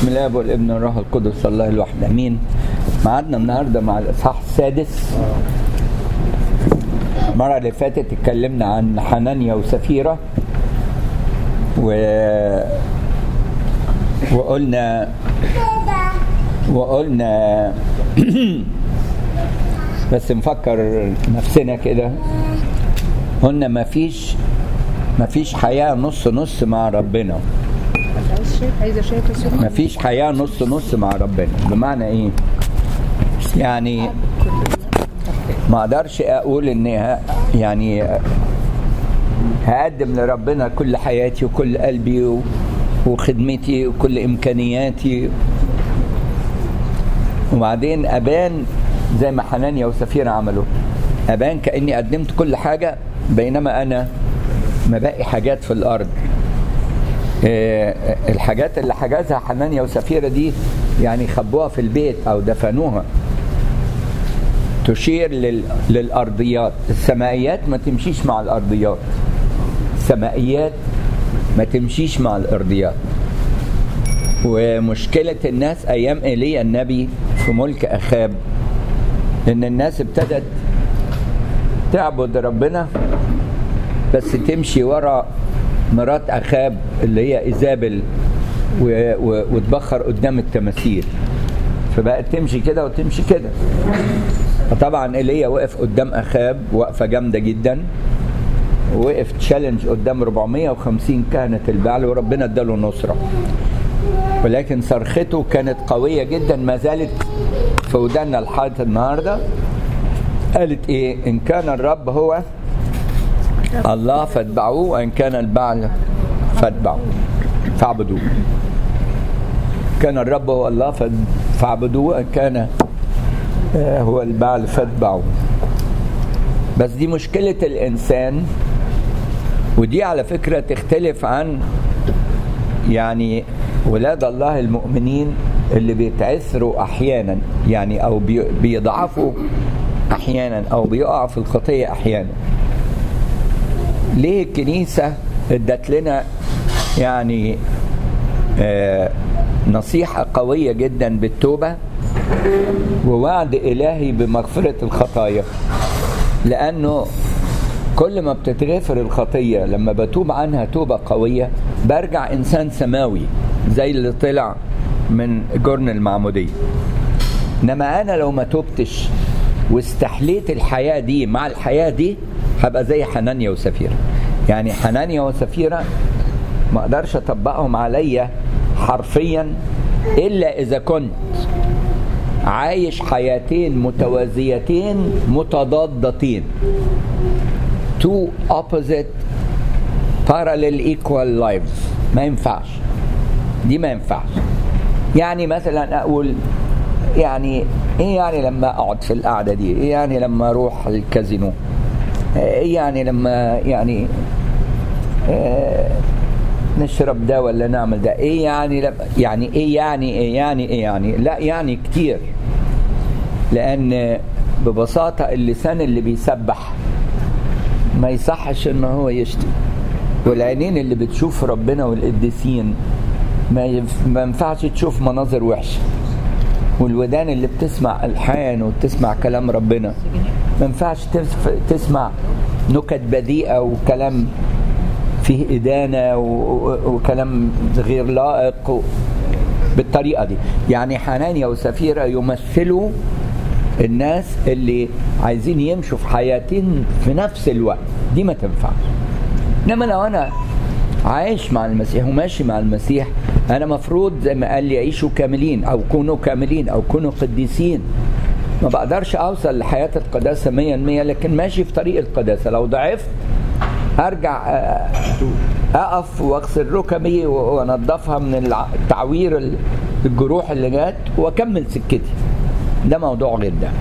بسم الله والابن والروح القدس الله الواحد امين معادنا النهارده مع الاصحاح السادس المره اللي فاتت اتكلمنا عن حنانيا وسفيره و وقلنا وقلنا بس نفكر نفسنا كده قلنا مفيش مفيش حياه نص نص مع ربنا عايز شيك عايزه شيك وسكر مفيش حياة نص نص مع ربنا بمعنى ايه يعني ما اقدرش اقول ان ه- يعني هقدم لربنا كل حياتي وكل قلبي و- وخدمتي وكل امكانياتي وبعدين ابان زي ما حنانيا وسفيرة عملوا ابان كاني قدمت كل حاجه بينما انا ما باقي حاجات في الارض آه، الحاجات اللي حجزها حنانيا وسفيرة دي يعني خبوها في البيت أو دفنوها تشير لل... للأرضيات السمائيات ما تمشيش مع الأرضيات السمائيات ما تمشيش مع الأرضيات ومشكلة الناس أيام إيليا النبي في ملك أخاب إن الناس ابتدت تعبد ربنا بس تمشي ورا مرات اخاب اللي هي ايزابل و- و- وتبخر قدام التماثيل فبقت تمشي كده وتمشي كده فطبعا ايليا وقف قدام اخاب وقفه جامده جدا وقف تشالنج قدام 450 كهنه البعل وربنا اداله نصره ولكن صرخته كانت قويه جدا ما زالت في ودنا لحد النهارده قالت ايه ان كان الرب هو الله فاتبعوه وان كان البعل فاتبعوه فاعبدوه كان الرب هو الله فاد- فاعبدوه وان كان آه، هو البعل فاتبعوه بس دي مشكلة الإنسان ودي على فكرة تختلف عن يعني ولاد الله المؤمنين اللي بيتعثروا أحيانا يعني أو بي- بيضعفوا أحيانا أو بيقعوا في الخطية أحيانا ليه الكنيسة ادت لنا يعني آه نصيحة قوية جدا بالتوبة ووعد إلهي بمغفرة الخطايا لأنه كل ما بتتغفر الخطية لما بتوب عنها توبة قوية برجع إنسان سماوي زي اللي طلع من جرن المعمودية انما انا لو ما توبتش واستحليت الحياه دي مع الحياه دي هبقى زي حنانيا وسفيره يعني حنانيا وسفيره ما اقدرش اطبقهم عليا حرفيا الا اذا كنت عايش حياتين متوازيتين متضادتين two opposite parallel equal lives ما ينفعش دي ما ينفعش يعني مثلا اقول يعني ايه يعني لما اقعد في القعده دي ايه يعني لما اروح الكازينو ايه يعني لما يعني آه نشرب ده ولا نعمل ده ايه يعني لما يعني ايه يعني ايه يعني ايه يعني لا يعني كتير لان ببساطه اللسان اللي بيسبح ما يصحش ان هو يشتم والعينين اللي بتشوف ربنا والقديسين ما ينف- ما ينفعش تشوف مناظر وحشه والودان اللي بتسمع الحان وتسمع كلام ربنا ما ينفعش تف- تسمع نكت بذيئه وكلام فيه ادانه و- و- وكلام غير لائق و- بالطريقه دي يعني حنانيا وسفيره يمثلوا الناس اللي عايزين يمشوا في حياتين في نفس الوقت دي ما تنفعش انما لو انا عايش مع المسيح وماشي مع المسيح انا مفروض زي ما قال لي عيشوا كاملين او كونوا كاملين او كونوا قديسين ما بقدرش اوصل لحياه القداسه 100% لكن ماشي في طريق القداسه لو ضعفت ارجع آه، اقف واغسل ركبي وانضفها من الع- التعوير ال- الجروح اللي جات واكمل سكتي ده موضوع غير ده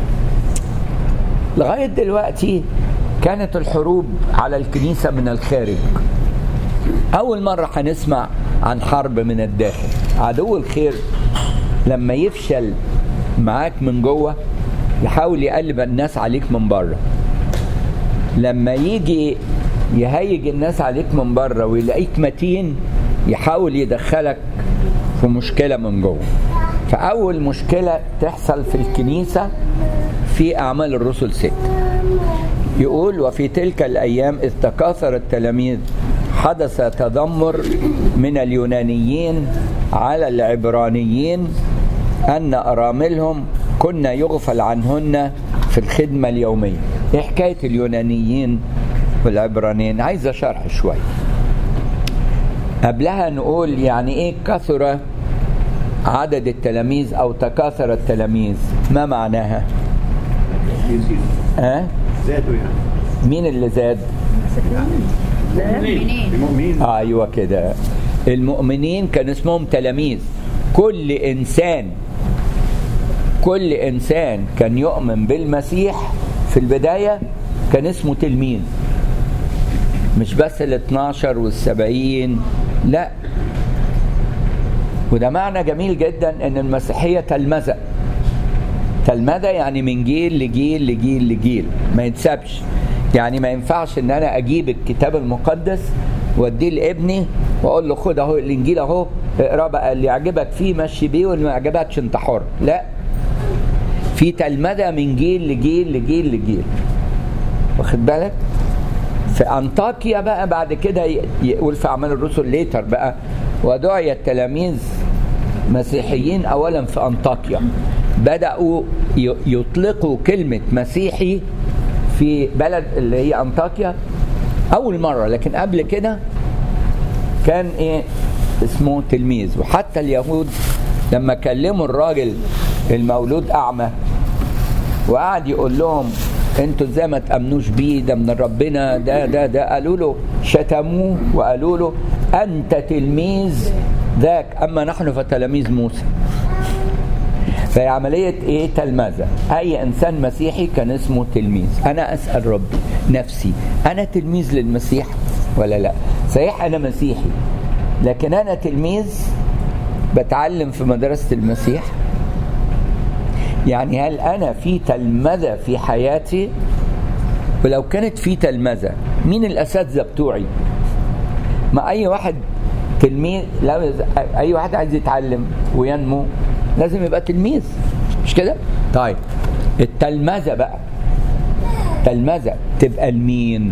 لغايه دلوقتي كانت الحروب على الكنيسه من الخارج اول مره هنسمع عن حرب من الداخل عدو الخير لما يفشل معاك من جوه يحاول يقلب الناس عليك من بره لما يجي يهيج الناس عليك من بره ويلاقيك متين يحاول يدخلك في مشكلة من جوه فأول مشكلة تحصل في الكنيسة في أعمال الرسل ست يقول وفي تلك الأيام إذ تكاثر التلاميذ حدث تذمر من اليونانيين على العبرانيين أن أراملهم كنا يغفل عنهن في الخدمة اليومية إيه حكاية اليونانيين والعبرانيين عايزة شرح شوية قبلها نقول يعني إيه كثر عدد التلاميذ أو تكاثر التلاميذ ما معناها يزيد أه؟ زادوا يعني مين اللي زاد المؤمنين المؤمنين آه ايوه كده المؤمنين كان اسمهم تلاميذ كل انسان كل انسان كان يؤمن بالمسيح في البدايه كان اسمه تلميذ مش بس ال 12 وال 70 لا وده معنى جميل جدا ان المسيحيه تلمذه تلمذه يعني من جيل لجيل لجيل لجيل ما يتسابش يعني ما ينفعش ان انا اجيب الكتاب المقدس واديه لابني واقول له خد اهو الانجيل اهو اقرا بقى اللي يعجبك فيه مشي بيه واللي ما يعجبكش انت حر لا في تلمذه من جيل لجيل لجيل لجيل واخد بالك في انطاكيا بقى بعد كده ي- يقول في اعمال الرسل ليتر بقى ودعي التلاميذ مسيحيين اولا في انطاكيا بداوا ي- يطلقوا كلمه مسيحي في بلد اللي هي انطاكيا اول مره لكن قبل كده كان ايه اسمه تلميذ وحتى اليهود لما كلموا الراجل المولود اعمى وقعد يقول لهم انتوا ازاي ما تامنوش بيه ده من ربنا ده ده ده قالوا له شتموه وقالوا له انت تلميذ ذاك اما نحن فتلاميذ موسى فهي عملية ايه تلمذة اي انسان مسيحي كان اسمه تلميذ انا اسأل ربي نفسي انا تلميذ للمسيح ولا لا صحيح انا مسيحي لكن انا تلميذ بتعلم في مدرسة المسيح يعني هل انا في تلمذة في حياتي ولو كانت في تلمذة مين الاساتذة بتوعي ما اي واحد تلميذ لا اي واحد عايز يتعلم وينمو لازم يبقى تلميذ مش كده طيب التلمذة بقى تلمذة تبقى لمين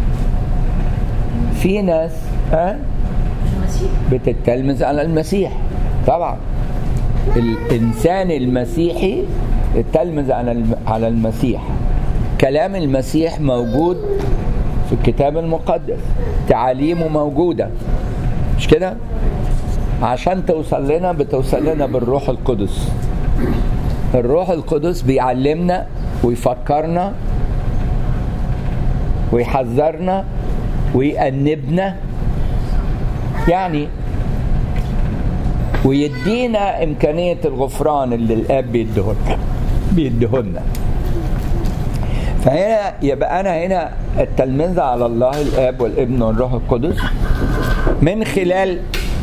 في ناس ها بتتلمذ على المسيح طبعا الانسان المسيحي التلمذ على الم- على المسيح كلام المسيح موجود في الكتاب المقدس تعاليمه موجوده مش كده عشان توصل لنا بتوصل لنا بالروح القدس الروح القدس بيعلمنا ويفكرنا ويحذرنا ويأنبنا يعني ويدينا إمكانية الغفران اللي الآب بيديهولنا بيديهولنا فهنا يبقى أنا هنا التلمذة على الله الآب والابن والروح القدس من خلال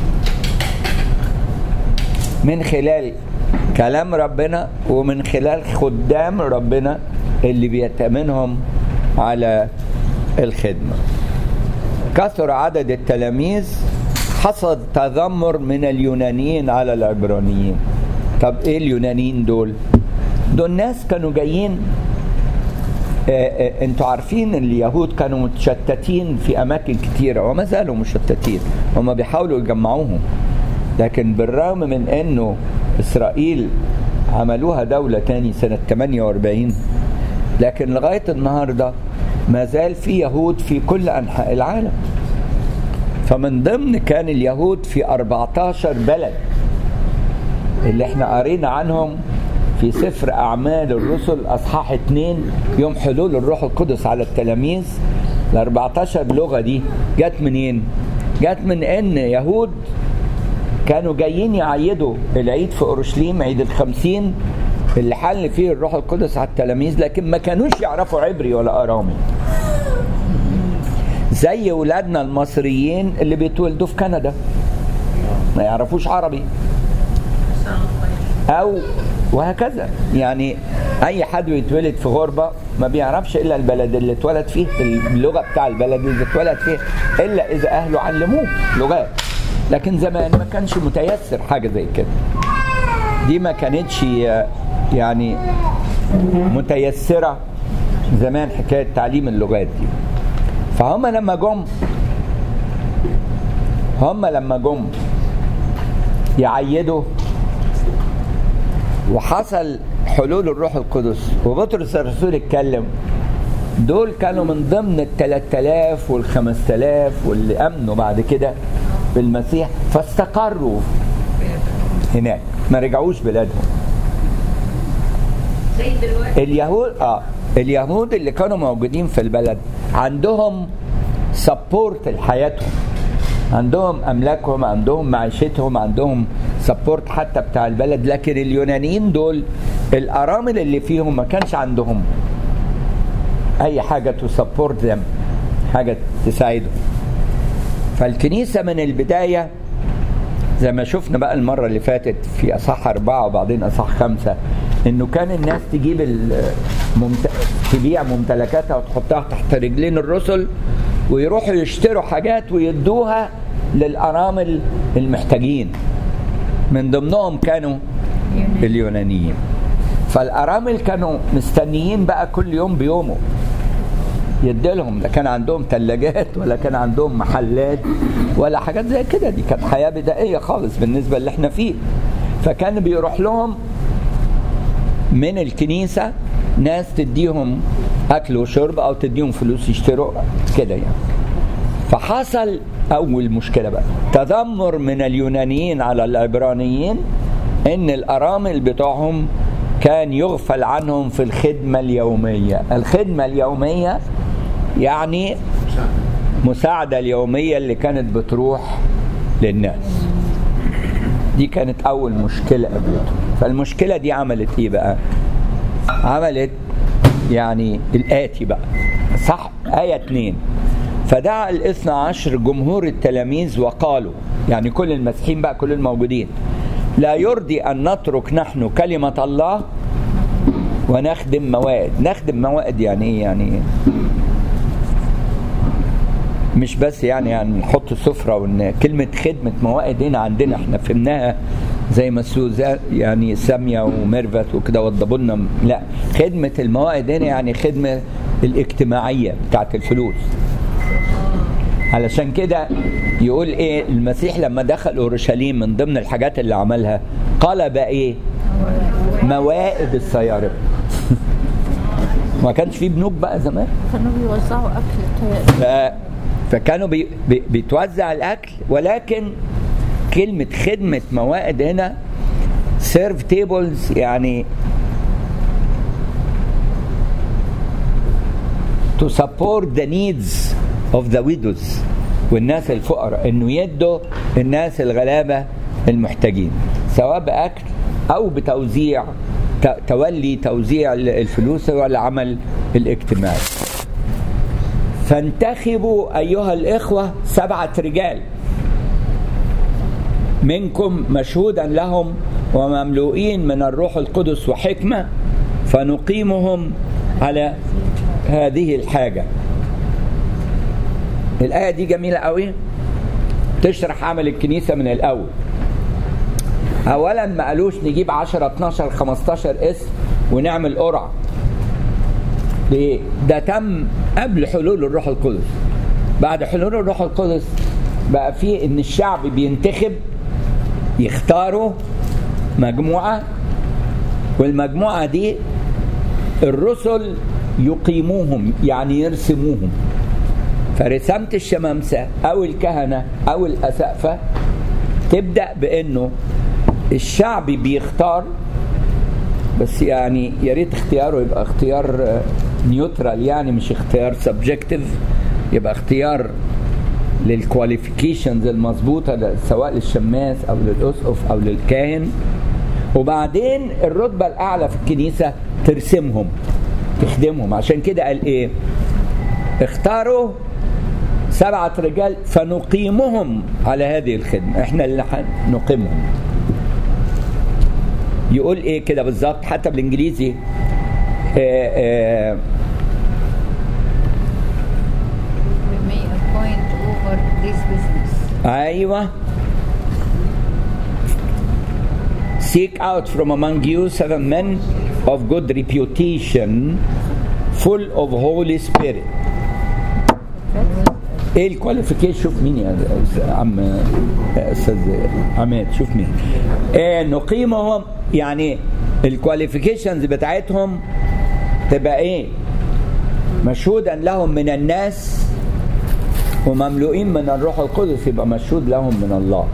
من خلال كلام ربنا ومن خلال خدام ربنا اللي بيتمنهم على الخدمة كثر عدد التلاميذ حصل تذمر من اليونانيين على العبرانيين طب ايه اليونانيين دول دول ناس كانوا جايين آه، آه، انتوا عارفين اليهود كانوا متشتتين في اماكن كتيره وما زالوا مشتتين هم بيحاولوا يجمعوهم لكن بالرغم من انه اسرائيل عملوها دولة تاني سنة 48 لكن لغاية النهاردة ما زال في يهود في كل أنحاء العالم فمن ضمن كان اليهود في 14 بلد اللي احنا قرينا عنهم في سفر أعمال الرسل أصحاح 2 يوم حلول الروح القدس على التلاميذ ال 14 لغة دي جت منين؟ جت من إن يهود كانوا جايين يعيدوا العيد في اورشليم عيد الخمسين اللي حل فيه الروح القدس على التلاميذ لكن ما كانوش يعرفوا عبري ولا ارامي زي ولادنا المصريين اللي بيتولدوا في كندا ما يعرفوش عربي او وهكذا يعني اي حد بيتولد في غربه ما بيعرفش الا البلد اللي اتولد فيه اللغه بتاع البلد اللي اتولد فيه الا اذا اهله علموه لغات لكن زمان ما كانش متيسر حاجه زي كده دي ما كانتش يعني متيسره زمان حكايه تعليم اللغات دي فهم لما جم هم لما جم يعيدوا وحصل حلول الروح القدس وبطرس الرسول اتكلم دول كانوا من ضمن ال 3000 وال 5000 واللي امنوا بعد كده بالمسيح فاستقروا هناك ما رجعوش بلادهم زي دلوقتي اليهود اه اليهود اللي كانوا موجودين في البلد عندهم سبورت لحياتهم عندهم املاكهم عندهم معيشتهم عندهم سبورت حتى بتاع البلد لكن اليونانيين دول الارامل اللي فيهم ما كانش عندهم اي حاجه تسبورت ذم حاجه تساعدهم فالكنيسه من البدايه زي ما شفنا بقى المرة اللي فاتت في أصح أربعة وبعدين أصح خمسة إنه كان الناس تجيب الممت... تبيع ممتلكاتها وتحطها تحت رجلين الرسل ويروحوا يشتروا حاجات ويدوها للأرامل المحتاجين من ضمنهم كانوا اليونانيين فالأرامل كانوا مستنيين بقى كل يوم بيومه يديلهم لا كان عندهم ثلاجات ولا كان عندهم محلات ولا حاجات زي كده دي كانت حياه بدائيه خالص بالنسبه اللي احنا فيه فكان بيروح لهم من الكنيسه ناس تديهم اكل وشرب او تديهم فلوس يشتروا كده يعني فحصل اول مشكله بقى تذمر من اليونانيين على العبرانيين ان الارامل بتوعهم كان يغفل عنهم في الخدمه اليوميه الخدمه اليوميه يعني مساعدة اليومية اللي كانت بتروح للناس دي كانت أول مشكلة قابلتهم فالمشكلة دي عملت إيه بقى عملت يعني الآتي بقى صح آية اتنين فدعا الاثنى عشر جمهور التلاميذ وقالوا يعني كل المسيحيين بقى كل الموجودين لا يرضي أن نترك نحن كلمة الله ونخدم موائد نخدم موائد يعني ايه يعني مش بس يعني يعني نحط سفرة وان كلمة خدمة موائد هنا عندنا احنا فهمناها زي ما سوزان يعني سامية وميرفت وكده وضبوا لنا لا خدمة الموائد هنا يعني خدمة الاجتماعية بتاعت الفلوس علشان كده يقول ايه المسيح لما دخل اورشليم من ضمن الحاجات اللي عملها قلب ايه موائد السيارة ما كانش في بنوك بقى زمان كانوا بيوزعوا اكل ف... فكانوا بي... بي... بيتوزع الاكل ولكن كلمة خدمة موائد هنا سيرف تيبلز يعني to support the needs of the widows والناس الفقراء انه يدوا الناس الغلابة المحتاجين سواء بأكل أو بتوزيع ت- تولي توزيع الفلوس والعمل الاجتماعي فانتخبوا أيها الإخوة سبعة رجال منكم مشهودا لهم ومملوئين من الروح القدس وحكمة فنقيمهم على هذه الحاجة الآية دي جميلة قوي تشرح عمل الكنيسة من الأول أولا ما قالوش نجيب 10 12 15 اسم ونعمل قرعة ليه؟ ده تم قبل حلول الروح القدس بعد حلول الروح القدس بقى في ان الشعب بينتخب يختاروا مجموعة والمجموعة دي الرسل يقيموهم يعني يرسموهم فرسامة الشمامسة أو الكهنة أو الأسقفة تبدأ بأنه الشعب بيختار بس يعني يا ريت اختياره يبقى اختيار نيوترال يعني مش اختيار سبجكتيف يبقى اختيار للكواليفيكيشنز المظبوطه سواء للشماس او للاسقف او للكاهن وبعدين الرتبه الاعلى في الكنيسه ترسمهم تخدمهم عشان كده قال ايه اختاروا سبعة رجال فنقيمهم على هذه الخدمة احنا اللي نقيمهم يقول ايه كده بالظبط حتى بالانجليزي آه آه We may appoint over this business. ايوه seek out from among you seven men of good reputation full of holy spirit ايه الكواليفيكيشن شوف مين يا أس- عم يا استاذ عماد شوف مين إيه نقيمهم يعني الكواليفيكيشنز بتاعتهم تبقى ايه مشهودا لهم من الناس ومملوئين من الروح القدس يبقى مشهود لهم من الله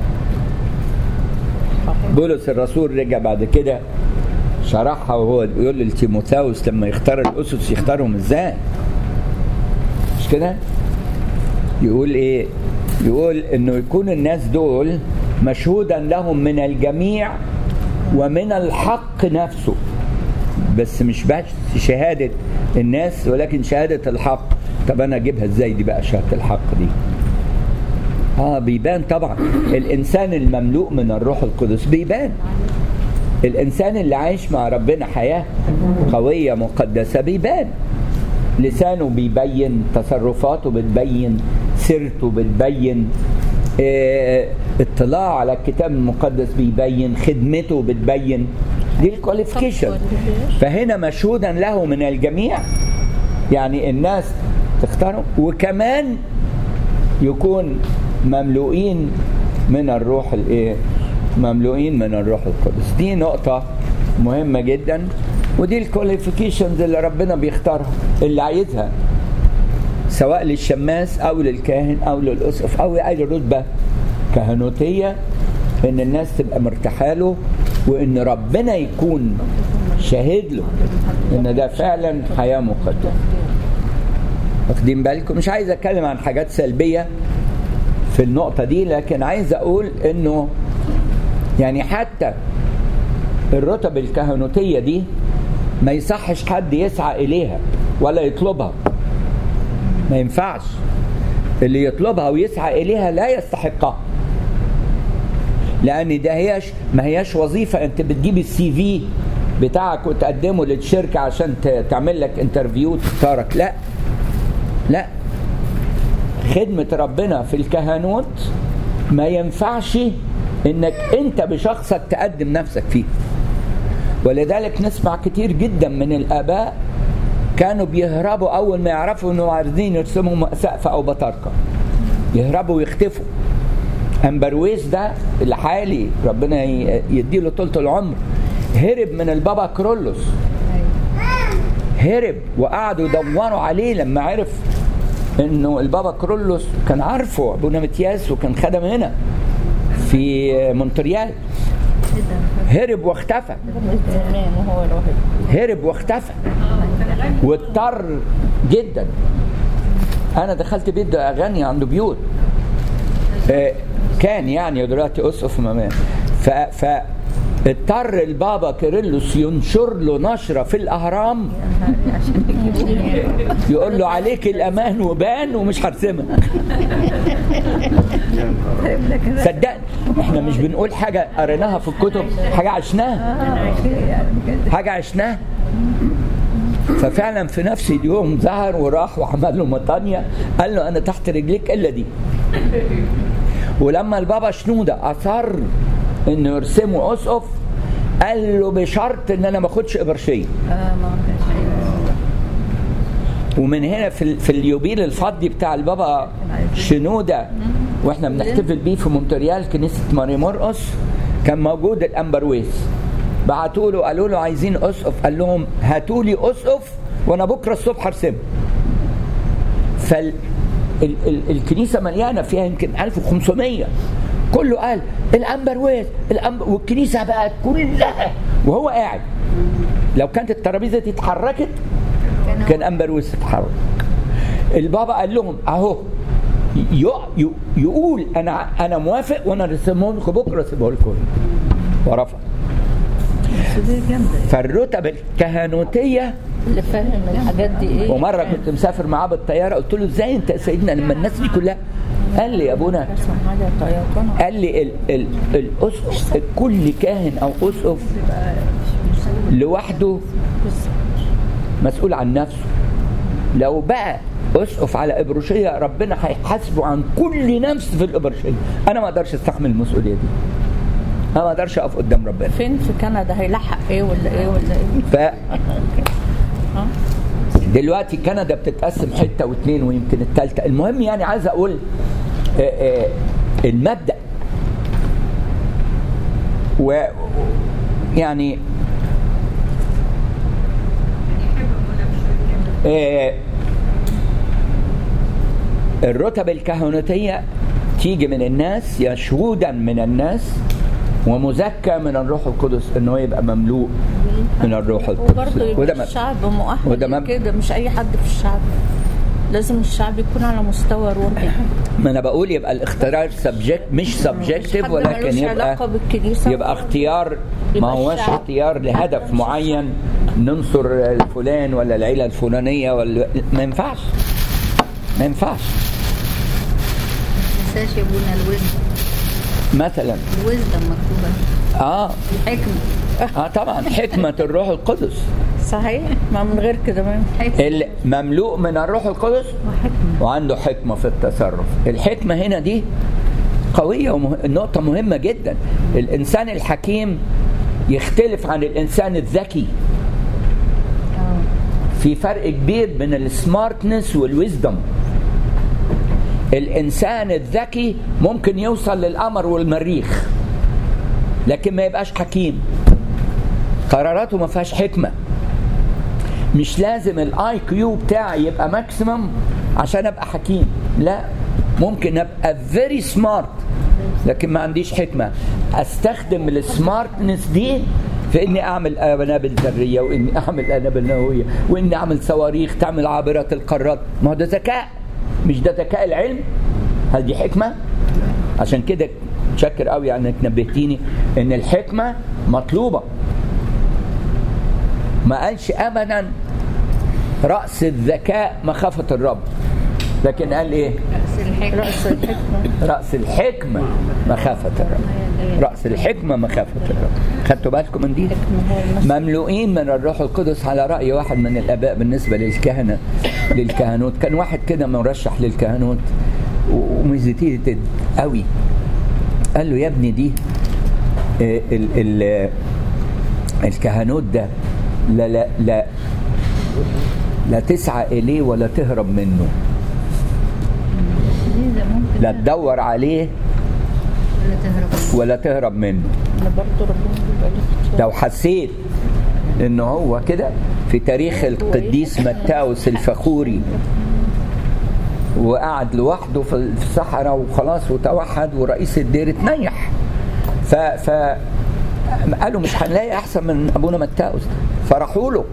بولس الرسول رجع بعد كده شرحها وهو بيقول لتيموثاوس لما يختار الاسس يختارهم ازاي مش كده يقول ايه يقول انه يكون الناس دول مشهودا لهم من الجميع ومن الحق نفسه بس مش بس شهادة الناس ولكن شهادة الحق طب انا اجيبها ازاي دي بقى شهادة الحق دي اه بيبان طبعا الانسان المملوء من الروح القدس بيبان الانسان اللي عايش مع ربنا حياه قويه مقدسه بيبان لسانه بيبين تصرفاته بتبين سيرته بتبين آه، اطلاع على الكتاب المقدس بيبين خدمته بتبين دي الكواليفيكيشن فهنا مشهودا له من الجميع يعني الناس تختاره وكمان يكون مملوئين من الروح الايه مملوئين من الروح القدس دي نقطة مهمة جدا ودي الكواليفيكيشنز اللي ربنا بيختارها اللي عايزها سواء للشماس او للكاهن او للاسقف او اي رتبة كهنوتية ان الناس تبقى مرتاحه له وان ربنا يكون شاهد له ان ده فعلا حياة مقدسة واخدين بالكم مش عايز اتكلم عن حاجات سلبيه في النقطه دي لكن عايز اقول انه يعني حتى الرتب الكهنوتيه دي ما يصحش حد يسعى اليها ولا يطلبها ما ينفعش اللي يطلبها ويسعى اليها لا يستحقها لان ده هياش ما هياش وظيفه انت بتجيب السي في بتاعك وتقدمه للشركه عشان ت- تعمل لك انترفيو تختارك لا لا خدمة ربنا في الكهنوت ما ينفعش انك انت بشخصك تقدم نفسك فيه ولذلك نسمع كتير جدا من الاباء كانوا بيهربوا اول ما يعرفوا انه عايزين يرسموا سقف او بطاركه يهربوا ويختفوا امبرويس ده الحالي ربنا ي- يديله طولة العمر هرب من البابا كرولوس هرب وقعدوا يدوروا عليه لما عرف انه البابا كرولوس كان عارفه ابونا متياس وكان خدم هنا في مونتريال هرب واختفى زمان وهو الواحد هرب واختفى واضطر جدا انا دخلت بيت ده اغاني عنده بيوت آه، كان يعني دلوقتي اسقف ممان ف ف اضطر البابا كيرلس ينشر له نشره في الاهرام عشان يجيبوني يقول له عليك الامان وبان ومش هرسمك صدقني احنا مش بنقول حاجه قريناها في الكتب حاجه عشناها حاجه عشناها ففعلا في نفس اليوم ظهر وراح وعمل له مطانية قال له انا تحت رجليك الا دي ولما البابا شنودة اصر انه يرسمه اسقف قال له بشرط ان انا ما اخدش ابرشيه اه ما كانش ومن هنا في, ال- في اليوبيل الفضي بتاع البابا شنودة واحنا بنحتفل بيه في مونتريال كنيسة ماري مرقس كان موجود الامبرويس بعتوا له قالوا له عايزين اسقف قال لهم هاتوا لي اسقف وانا بكره الصبح ارسمه فال ال ال الكنيسه مليانه فيها يمكن 1500 كله قال الامبرويس الأمبر والكنيسه بقت كلها وهو قاعد لو كانت الترابيزه دي اتحركت كان امبرويس اتحرك البابا قال لهم اهو ي- ي- يقول انا انا موافق وانا رسمهم لكم بكره اسيبه لكم ورفض فالرتب الكهنوتيه اللي فاهم الحاجات دي ايه ومره كنت مسافر معاه بالطياره قلت له ازاي انت يا سيدنا لما الناس دي كلها قال لي يا ابونا اسمع حاجه طيقنا قال لي ال ال الاسقف كل كاهن او اسقف لوحده مسؤول عن نفسه لو بقى اسقف على ابروشيه ربنا هيحاسبه عن كل نفس في الابروشيه انا ما اقدرش استحمل المسؤوليه دي انا ما اقدرش اقف قدام ربنا فين في كندا هيلحق ايه ولا ايه ولا ايه ف دلوقتي كندا بتتقسم حته واثنين ويمكن الثالثه المهم يعني عايز اقول آه، آه، المبدا و يعني آه، الرتب الكهنوتيه تيجي من الناس يا شهودا من الناس ومزكى من الروح القدس انه يبقى مملوء من الروح القدس وبرضه يبقى وده مبدأ. الشعب مؤهل وده مب- كده مش اي حد في الشعب لازم الشعب يكون على مستوى روحي ما انا بقول يبقى الاختيار سبجكت مش سبجكتيف حد ولكن ملوش يبقى علاقة بالكنيسة. يبقى اختيار ما يبقى هوش الشعب. اختيار لهدف معين ننصر الفلان ولا العيله الفلانيه ولا ما ينفعش ما ينفعش تنساش يا ابونا الوزن مثلا الوزن مكتوبه اه الحكمه اه طبعا حكمه الروح القدس صحيح ما من غير كده ما ينفعش. اللي مملوء من الروح القدس وعنده حكمة في التصرف الحكمة هنا دي قوية ونقطة مهمة جدا الإنسان الحكيم يختلف عن الإنسان الذكي في فرق كبير بين السمارتنس والويزدم الإنسان الذكي ممكن يوصل للقمر والمريخ لكن ما يبقاش حكيم قراراته ما فيهاش حكمه مش لازم الاي كيو بتاعي يبقى ماكسيمم عشان ابقى حكيم لا ممكن ابقى فيري سمارت لكن ما عنديش حكمه استخدم السمارتنس دي في اني اعمل قنابل ذريه واني اعمل قنابل نوويه واني اعمل صواريخ تعمل عابره القارات ما هو ده ذكاء مش ده ذكاء العلم هل دي حكمه عشان كده متشكر قوي انك نبهتيني ان الحكمه مطلوبه ما قالش ابدا راس الذكاء مخافه الرب لكن قال ايه رأس الحكمة راس الحكمه مخافه الرب راس الحكمه مخافه الرب خدتوا بالكم من دي مملوئين من الروح القدس على راي واحد من الاباء بالنسبه للكهنه للكهنوت كان واحد كده مرشح للكهنوت وميزيتيتد قوي قال له يا ابني دي آه، ال ال الكهنوت ده لا لا لا لا تسعى اليه ولا تهرب منه ليه ممكن لا تدور عليه ولا تهرب ولا تهرب منه انا برضه ربنا بيبقى ليه اختيار. لو حسيت ان هو كده في تاريخ القديس متاوس الفخوري وقعد لوحده في الصحراء وخلاص وتوحد ورئيس الدير اتنيح ف ف قالوا مش هنلاقي احسن من ابونا متاوس فراحوا له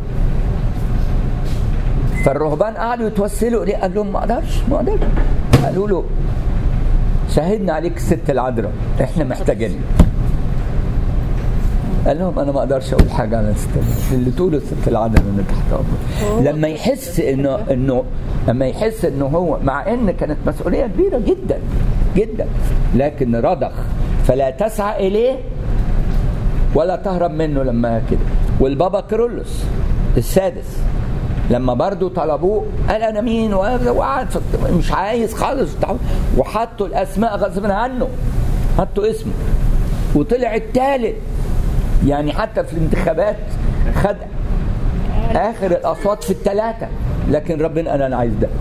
فالرهبان قعدوا يتوسلوا اليه قال لهم ما اقدرش ما اقدرش قالوا له شهدنا عليك الست العذراء احنا محتاجين قال لهم انا ما اقدرش اقول حاجه على الست العذراء. اللي تقوله الست العذراء انا تحت امرك لما يحس انه انه لما يحس انه هو مع ان كانت مسؤوليه كبيره جدا جدا لكن رضخ فلا تسعى اليه ولا تهرب منه لما كده والبابا كيرلس السادس لما برضو طلبوه قال انا مين وقعد في- مش عايز خالص وحطوا الاسماء غصب عنه حطوا اسمه وطلع الثالث يعني حتى في الانتخابات خد اخر الاصوات في الثلاثه لكن ربنا قال انا عايز ده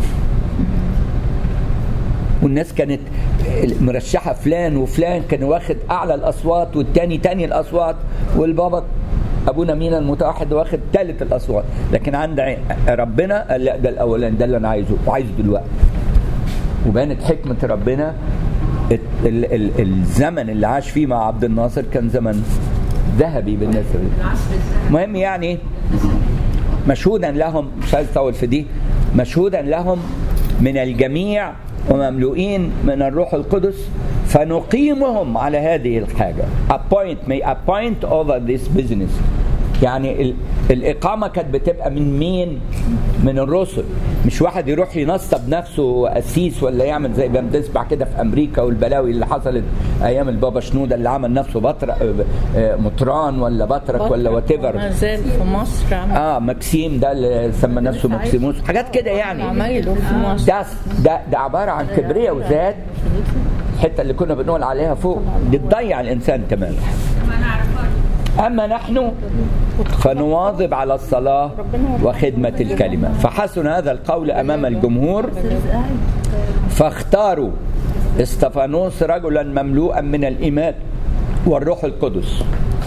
والناس كانت مرشحة فلان وفلان كان واخد أعلى الأصوات والتاني تاني الأصوات والبابا أبونا مينا المتوحد واخد ثالث الأصوات لكن عند عي- ربنا قال لا ده الأولاني ده اللي أنا عايزه وعايزه دلوقتي وبانت حكمة ربنا ال- ال- ال- الزمن اللي عاش فيه مع عبد الناصر كان زمن ذهبي بالنسبة لي المهم يعني مشهودا لهم مش عايز اطول في دي مشهودا لهم من الجميع ومملوئين من الروح القدس فنقيمهم على هذه الحاجة appoint may appoint over this business يعني ال- الإقامة كانت بتبقى من مين؟ من الرسل مش واحد يروح ينصب نفسه قسيس ولا يعمل زي ما بنسمع كده في أمريكا والبلاوي اللي حصلت أيام البابا شنودة اللي عمل نفسه بطرق آه، مطران ولا بطرك ولا وات ما زال في مصر عمل اه مكسيم ده اللي سمى نفسه مكسيموس حاجات كده يعني عمايله في مصر ده ده ده عباره عن كبرياء وذات الحته اللي كنا بنقول عليها فوق بتضيع الانسان تماما اما نحن فنواظب على الصلاه وخدمه الكلمه فحسن هذا القول امام الجمهور فاختاروا استفانوس رجلا مملوءا من الايمان والروح القدس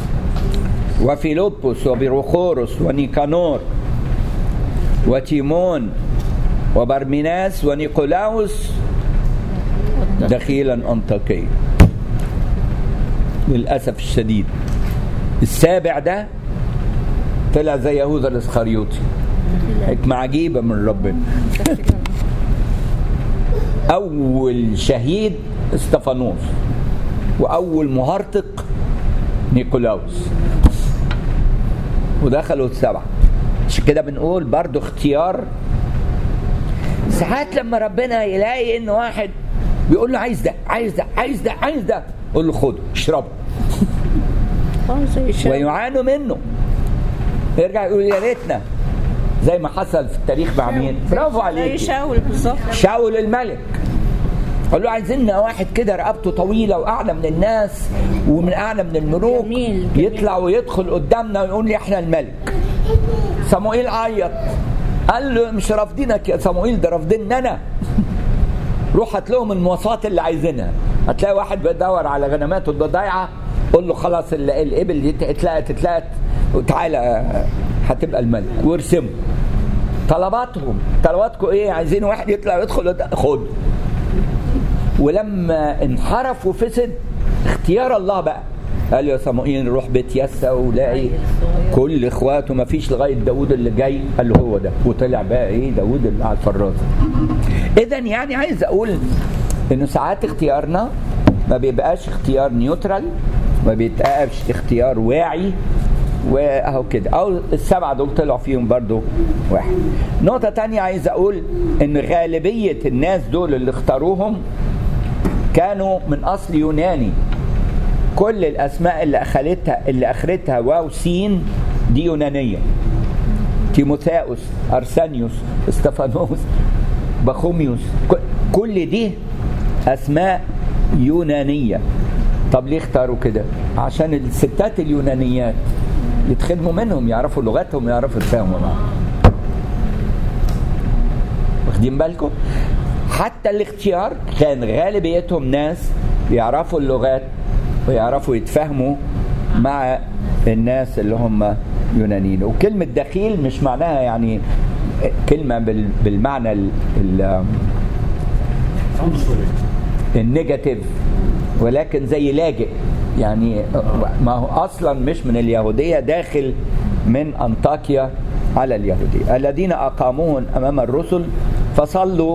وفيلبس وبروخورس ونيكانور وتيمون وبرميناس ونيقولاوس دخيلا أنطاكية للأسف الشديد السابع ده طلع زي يهوذا الاسخريوطي حكمة عجيبة من ربنا أول شهيد استفانوس وأول مهرطق نيكولاوس ودخلوا السبعة عشان كده بنقول برضو اختيار ساعات لما ربنا يلاقي ان واحد بيقول له عايز ده عايز ده عايز ده عايز ده قول له خده اشربه اه زي شاول ويعانوا منه يرجع يقول يا ريتنا زي ما حصل في التاريخ مع مين برافو زي عليك شاول بالظبط شاول الملك قال له عايزين واحد كده رقبته طويله واعلى من الناس ومن اعلى من الملوك جميل، جميل. يطلع ويدخل قدامنا ويقول لي احنا الملك صموئيل عيط قال له مش رافضينك يا صموئيل ده رافضين انا روح هات لهم المواصفات اللي عايزينها هتلاقي واحد بيدور على غنماته ده ضايعه قول له خلاص ال- الابل دي اتلقت اتلقت وتعالى هتبقى الملك وارسمه طلباتهم طلباتكم ايه عايزين واحد يطلع ويدخل وده- خد ولما انحرف وفسد اختيار الله بقى قال يا صموئيل روح بيت يسا ولاقي كل اخواته ما فيش لغايه داوود اللي جاي قال له هو ده وطلع بقى ايه داوود اللي على الفرازه اذا يعني عايز اقول انه ساعات اختيارنا ما بيبقاش اختيار نيوترال ما بيبقاش اختيار واعي واهو كده او السبعه دول طلعوا فيهم برضو واحد نقطه تانية عايز اقول ان غالبيه الناس دول اللي اختاروهم كانوا من اصل يوناني كل الاسماء اللي اخذتها اللي اخرتها واو سين دي يونانيه تيموثاوس ارسانيوس استفانوس بخوميوس ك- كل دي اسماء يونانيه طب ليه اختاروا كده عشان الستات اليونانيات يتخدموا منهم يعرفوا لغتهم يعرفوا يتفاهموا معاهم واخدين بالكم حتى الاختيار كان غالبيتهم ناس يعرفوا اللغات ويعرفوا يتفاهموا مع الناس اللي هم يونانيين وكلمة دخيل مش معناها يعني كلمة بال- بالمعنى ال- ال- النيجاتيف ولكن زي لاجئ يعني ما هو اصلا مش من اليهوديه داخل من انطاكيا على اليهوديه الذين اقاموهم امام الرسل فصلوا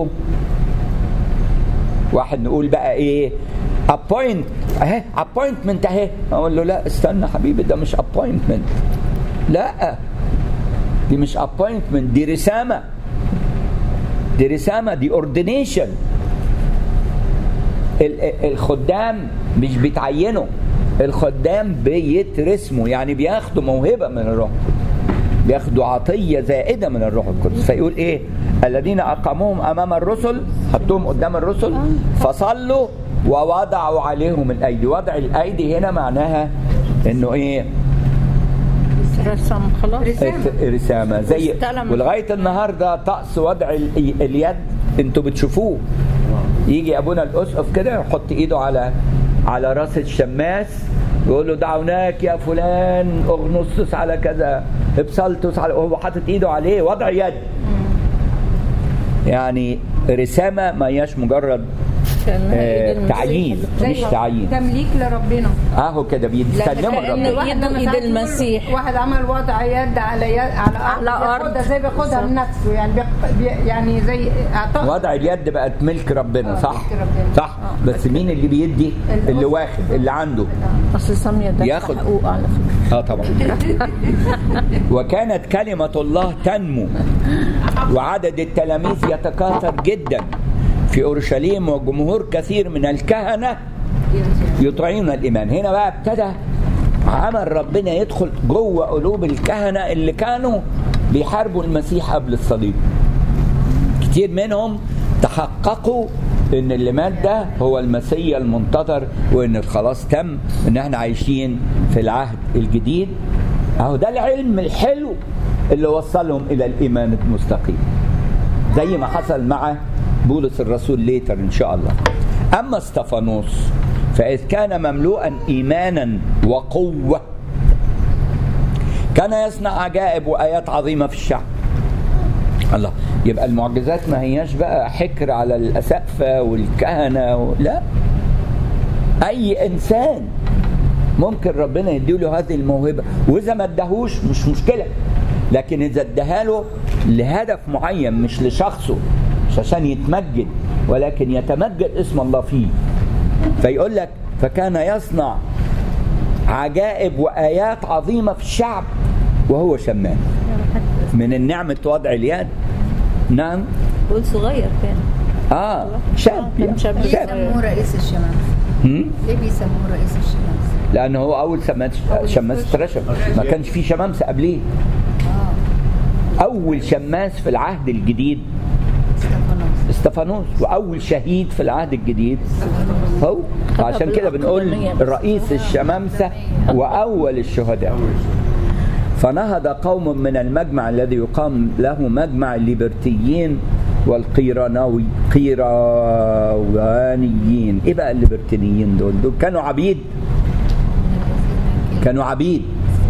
واحد نقول بقى ايه ابوينت اهي ابوينتمنت اهي اقول له لا استنى حبيبي ده مش ابوينتمنت لا دي مش ابوينتمنت دي رسامه دي رسامه دي اوردينيشن الخدام مش بيتعينوا الخدام بيترسموا يعني بياخدوا موهبه من الروح بياخدوا عطيه زائده من الروح القدس فيقول ايه الذين اقاموهم امام الرسل حطوهم قدام الرسل فصلوا ووضعوا عليهم الايدي وضع الايدي هنا معناها انه ايه رسم خلاص رسامه زي استلم. ولغايه النهارده طقس وضع ال- اليد انتوا بتشوفوه يجي ابونا الاسقف كده يحط ايده على على راس الشماس يقول له دعوناك يا فلان اغنسطس على كذا ابسلتس على وهو حاطط ايده عليه وضع يد يعني رسامه ما هياش مجرد آه تعيين مش تعيين تمليك لربنا اهو كده بيتسلموا كأن لربنا واحد لما ايد ساعات يقول المسيح واحد عمل وضع يد على يد على ارض على أرض. بياخدها زي بياخدها بالظبط. من نفسه يعني بيق... بي... يعني زي اعطاء وضع اليد بقت ملك ربنا آه، صح ملك ربنا. صح بس مين اللي بيدي اللي واخد اللي عنده اصل ساميه ده ياخد. حقوق على فكره اه طبعا وكانت كلمة الله تنمو وعدد التلاميذ يتكاثر جدا في اورشليم وجمهور كثير من الكهنة يطيعون الايمان هنا بقى ابتدى عمل ربنا يدخل جوه قلوب الكهنة اللي كانوا بيحاربوا المسيح قبل الصليب كتير منهم تحققوا ان اللي مات ده هو المسيا المنتظر وان الخلاص تم ان احنا عايشين في العهد الجديد اهو ده العلم الحلو اللي وصلهم الى الايمان المستقيم زي ما حصل مع بولس الرسول ليتر ان شاء الله اما استفانوس فاذ كان مملوءا ايمانا وقوه كان يصنع عجائب وايات عظيمه في الشعب الله يبقى المعجزات ما هياش بقى حكر على الاسقفه والكهنه و... لا اي انسان ممكن ربنا يديله هذه الموهبه واذا ما اداهوش مش مشكله لكن اذا اداها له لهدف معين مش لشخصه مش عشان يتمجد ولكن يتمجد اسم الله فيه فيقول لك فكان يصنع عجائب وايات عظيمه في الشعب وهو شمام من النعمة وضع اليد نعم بقول صغير كان اه شاب كان يعني. شاب. ليه شاب بيسموه رئيس الشمامسة؟ هم؟ ليه بيسموه رئيس الشمامسة؟ لأن هو أول سماس شماس اترشم ما كانش في شمامسة قبليه اه أول شماس في العهد الجديد استفانوس استفانوس وأول شهيد في العهد الجديد هو وعشان كده بنقول رئيس الشمامسة وأول الشهداء فنهض قوم من المجمع الذي يقام له مجمع الليبرتيين والقيرانوي قيروانيين ايه بقى الليبرتينيين دول دول كانوا عبيد كانوا عبيد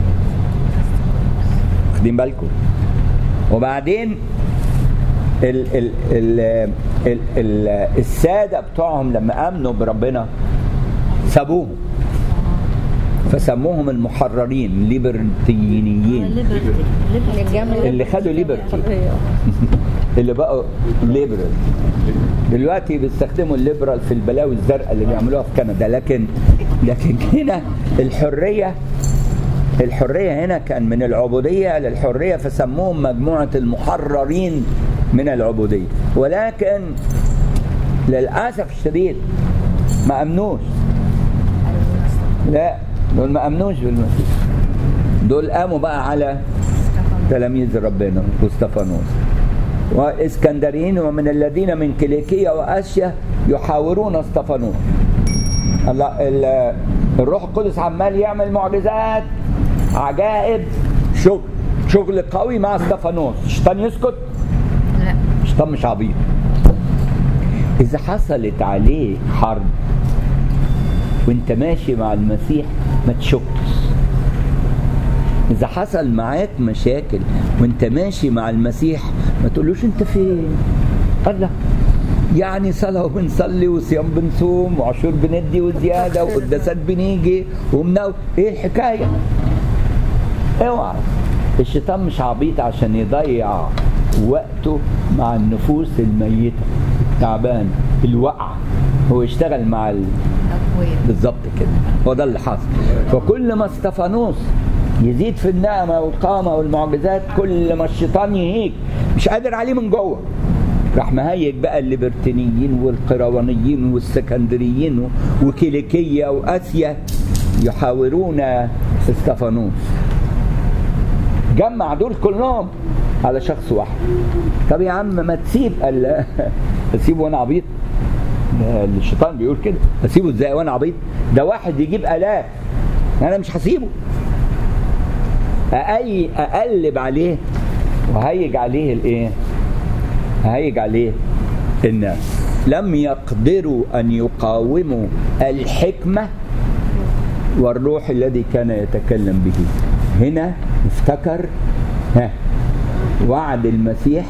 واخدين بالكم وبعدين ال ال ال ال ال الساده بتوعهم لما امنوا بربنا سابوهم فسموهم المحررين ليبرتيينيين اللي خدوا ليبرتي اللي بقوا ليبرال دلوقتي بيستخدموا الليبرال في البلاوي الزرقاء اللي بيعملوها في كندا لكن لكن هنا الحريه الحريه هنا كان من العبوديه للحريه فسموهم مجموعه المحررين من العبوديه ولكن للاسف الشديد ما امنوش لا دول ما امنوش بالمسيح دول قاموا بقى على تلاميذ ربنا واستفانوس واسكندريين ومن الذين من كيليكية واسيا يحاورون استفانوس الله ال- الروح القدس عمال يعمل معجزات عجائب شغل شغل قوي مع استفانوس الشيطان يسكت لا الشيطان مش عبيط اذا حصلت عليه حرب وانت ماشي مع المسيح ما تشكش اذا حصل معاك مشاكل وانت ماشي مع المسيح ما تقولوش انت فين الله يعني صلاة وبنصلي وصيام بنصوم وعشور بندي وزيادة وقداسات بنيجي ومنو ايه الحكاية اوعى الشيطان مش عبيط عشان يضيع وقته مع النفوس الميتة التعبان الوقع هو يشتغل مع ال... أقوياء بالظبط كده هو ده اللي حصل فكل ما استفانوس يزيد في النعمه والقامه والمعجزات كل ما الشيطان يهيج مش قادر عليه من جوه راح مهيج بقى الليبرتينيين والقيروانيين والسكندريين و- وكيليكيه واسيا يحاورون استفانوس جمع دول كلهم على شخص واحد طب يا عم ما تسيب قال اسيبه وانا عبيط ده الشيطان بيقول كده اسيبه ازاي وانا عبيط ده واحد يجيب الاف انا مش هسيبه أأي اقلب عليه وهيج عليه الايه هيج عليه الناس لم يقدروا ان يقاوموا الحكمه والروح الذي كان يتكلم به هنا افتكر ها وعد المسيح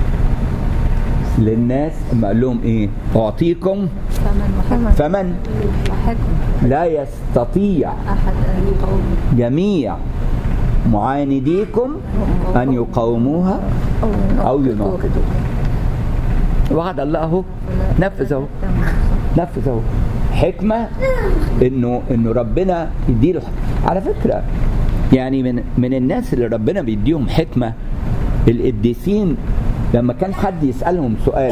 للناس اما قال لهم ايه اعطيكم فمن وحكم فمن وحكم لا يستطيع أحد أن يقوم جميع معانديكم ان يقاوموها او يناقضوا وعد الله اهو نفذ اهو نفذ اهو حكمه انه انه ربنا يديله على فكره يعني من من الناس اللي ربنا بيديهم حكمه القديسين لما كان حد يسالهم سؤال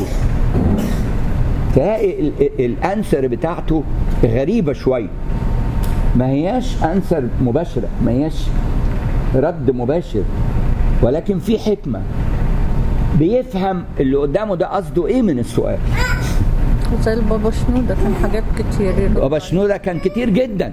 تلاقي ال- ال- الانسر بتاعته غريبه شويه ما هياش انسر مباشره ما هياش رد مباشر ولكن في حكمه بيفهم اللي قدامه ده قصده ايه من السؤال زي البابا شنودة كان حاجات كتير بابا شنودة كان كتير جدا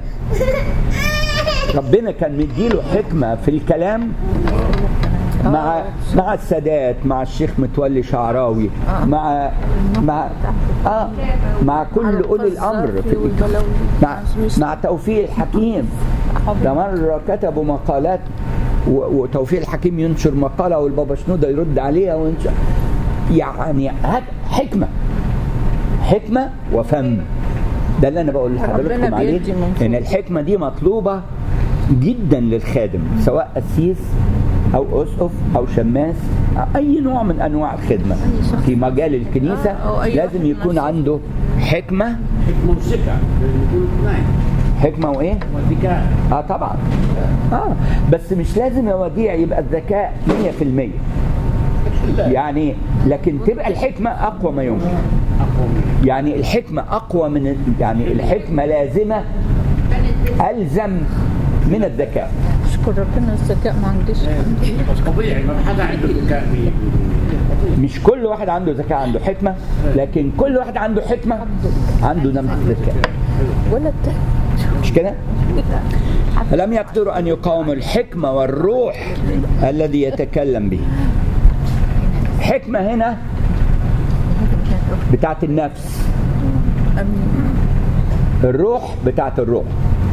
ربنا كان مديله حكمة في الكلام مع مع السادات مع الشيخ متولي شعراوي مع مع اه مع كل اولي الامر في مع مع توفيق الحكيم ده مره كتبوا مقالات و- وتوفيق الحكيم ينشر مقاله والبابا شنودة يرد عليها وينشر يعني هاد حكمه حكمه وفم ده اللي انا بقول لحضراتكم ربنا عليه بيدي من ان الحكمه دي مطلوبه جدا للخادم سواء قسيس او اسقف او شماس أو اي نوع من انواع الخدمه في مجال الكنيسه آه، أو أي لازم واحد يكون نشيط. عنده حكمه حكمة وثقة يكونوا اثنين حكمه وايه وذكاء اه طبعا اه بس مش لازم يا وديع يبقى الذكاء 100% يعني لكن تبقى الحكمه اقوى ما يمكن أقوى منه يعني الحكمة أقوى من يعني الحكمة لازمة ألزم من الذكاء اشكر ربنا الذكاء ما عنديش بس طبيعي ما حدا عنده ذكاء بي- بي- مش كل واحد عنده ذكاء عنده حكمة لكن كل واحد عنده حكمة عنده نمط ذكاء ولا التاني مش كده؟ فلم يقدروا أن يقاوموا الحكمة والروح الذي يتكلم به حكمة هنا بتاعت النفس امين الروح بتاعت الروح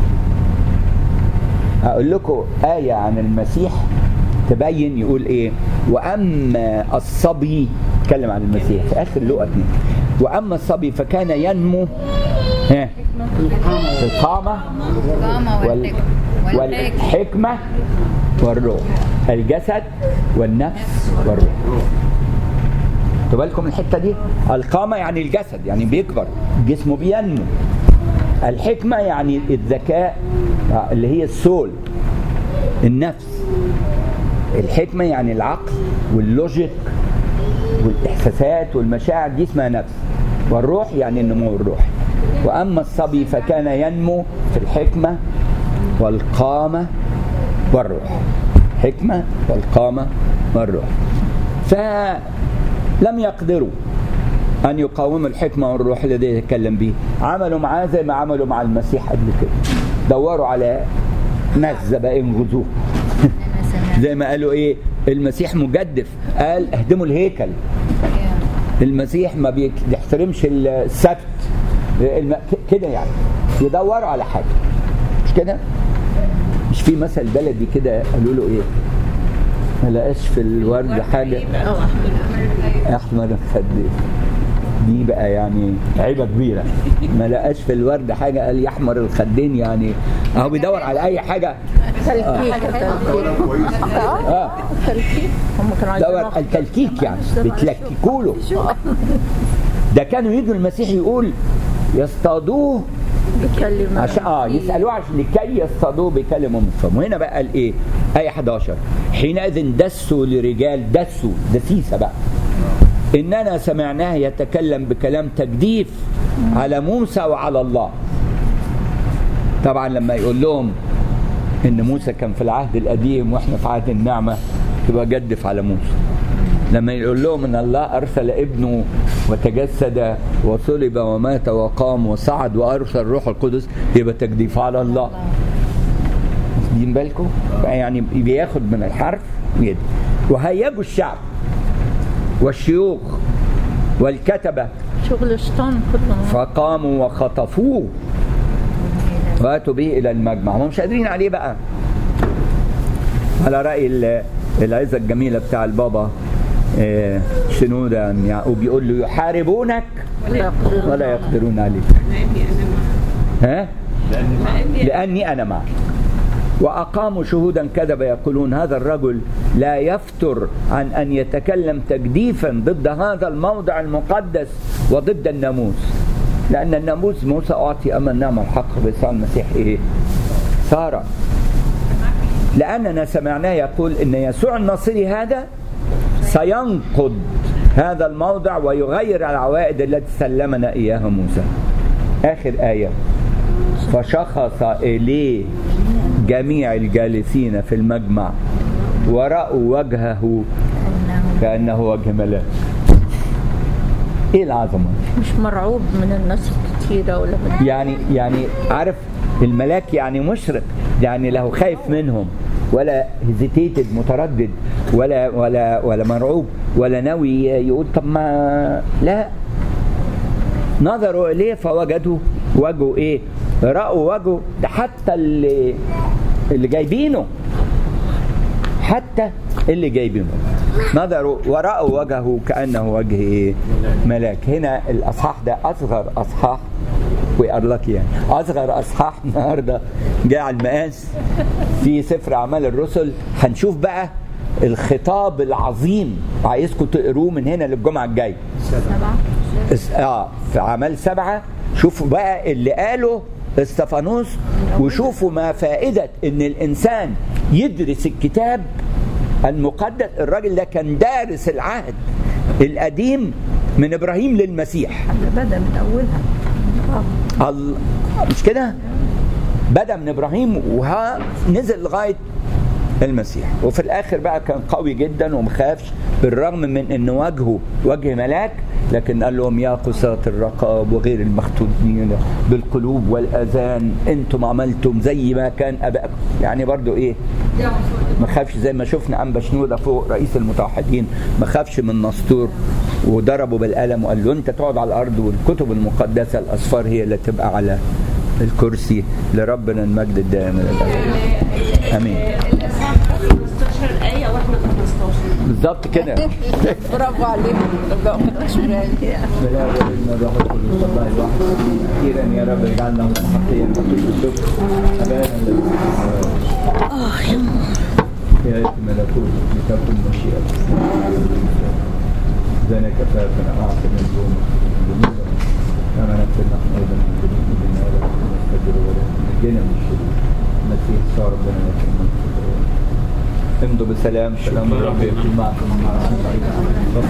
هقول لكم آية عن المسيح تبين يقول إيه وأما الصبي اتكلم عن المسيح في آخر لقى اتنين وأما الصبي فكان ينمو ها في القامة القامة وال والحكمة والحكمة والروح الجسد والنفس والروح خدوا بالكم من الحته دي القامه يعني الجسد يعني بيكبر جسمه بينمو الحكمه يعني الذكاء اللي هي السول النفس الحكمه يعني العقل واللوجيك والاحساسات والمشاعر دي اسمها نفس والروح يعني النمو الروحي واما الصبي فكان ينمو في الحكمه والقامه والروح حكمه والقامه والروح فلم يقدروا أن يقاوموا الحكمة والروح الذي يتكلم به عملوا معاه زي ما عملوا مع المسيح قبل كده دوروا على ناس زبائن غزوه زي ما قالوا ايه المسيح مجدف قال اهدموا الهيكل المسيح ما بيحترمش السبت الم... كده يعني يدوروا على حاجه مش كده مش في مثل بلدي كده قالوا له ايه ما لقاش في الورد حاجه احمر الخدين دي بقى يعني عيبه كبيره ما لقاش في الورد حاجه قال يحمر الخدين يعني اهو بيدور على اي حاجه تلكيك اه تلكيك هم كانوا عايزين دور التلكيك يعني بتلككوا له ده كانوا يجوا المسيح يقول يصطادوه يتكلم عشان اه يسالوه عشان لكي يصطادوه بكلمه من فمه وهنا بقى قال ايه ايه 11 حينئذ دسوا لرجال دسوا دسيسه بقى اننا سمعناه يتكلم بكلام تجديف على موسى وعلى الله طبعا لما يقول لهم ان موسى كان في العهد القديم واحنا في عهد النعمه يبقى جدف على موسى لما يقول لهم ان الله ارسل ابنه وتجسد وصلب ومات وقام وصعد وارسل الروح القدس يبقى تجديف على الله واخدين بالكم يعني بياخد من الحرف ويدي وهيجوا الشعب والشيوخ والكتبه شغل شيطان كله فقاموا وخطفوه واتوا به الى المجمع هم مش قادرين عليه بقى على راي ال- العظه الجميله بتاع البابا آه، شنوده يعقوب يقول له يحاربونك ولا يقدرون ولا يقدرون عليك ها لاني انا معك واقاموا شهودا كذب يقولون هذا الرجل لا يفتر عن ان يتكلم تجديفا ضد هذا الموضع المقدس وضد الناموس لان الناموس موسى اعطي اما النعمه الحق بيسوع المسيح ايه صار لاننا سمعناه يقول ان يسوع الناصري هذا سينقض هذا الموضع ويغير العوائد التي سلمنا اياها موسى اخر ايه فشخص إليه جميع الجالسين في المجمع ورأوا وجهه كأنه وجه ملاك ايه العظمه مش مرعوب من الناس الكتيرة ولا من يعني يعني عارف الملاك يعني مشرق يعني له خايف منهم ولا هيزيتيتد متردد ولا ولا ولا مرعوب ولا ناوي يقول طب ما لا نظروا اليه فوجدوا وجهه ايه راوا وجهه ده حتى اللي اللي جايبينه حتى اللي جايبينه نظروا ورأوا وجهه كأنه وجه إيه؟ ملاك هنا الأصحاح ده أصغر أصحاح وي ار لاكي يعني أصغر أصحاح النهاردة جاء على المقاس في سفر أعمال الرسل هنشوف بقى الخطاب العظيم عايزكم تقروه من هنا للجمعة الجاية اس- اه في اعمال سبعه شوفوا بقى اللي قاله استفانوس وشوفوا ما فائده ان الانسان يدرس الكتاب المقدس الراجل ده كان دارس العهد القديم من ابراهيم للمسيح ده بدا من اولها ال- مش كده بدا من ابراهيم وها نزل لغايه المسيح وفي الاخر بقى كان قوي جدا ومخافش بالرغم من ان وجهه وجه ملاك لكن قال لهم يا قساة الرقاب وغير المختونين بالقلوب والاذان انتم عملتم زي ما كان ابائكم يعني برضو ايه ما خافش زي ما شفنا انبا شنوده فوق رئيس المتوحدين ما خافش من نسطور وضربه بالقلم وقال له انت تقعد على الارض والكتب المقدسه الاصفار هي اللي تبقى على الكرسي لربنا المجد الدائم الى الابد امين الإصحاح 15 آية واحنا 15 بالظبط كده برافو عليك لو ما كنتش بالي بلا والابن والروح القدس الله الواحد اخيرا يا رب اجعلنا مستحقين نقول الشكر ابانا الذي في السماوات يا ملكوت لتكن مشيئتك زنا كفافنا اعطنا اليوم ذنوبنا كما نغفر نحن ايضا من ذنوبنا ولا نستجر ولا نجينا من الشرور المسيح صار ربنا لك الملك والقوة. امضوا بسلام سلام الرب يكون معكم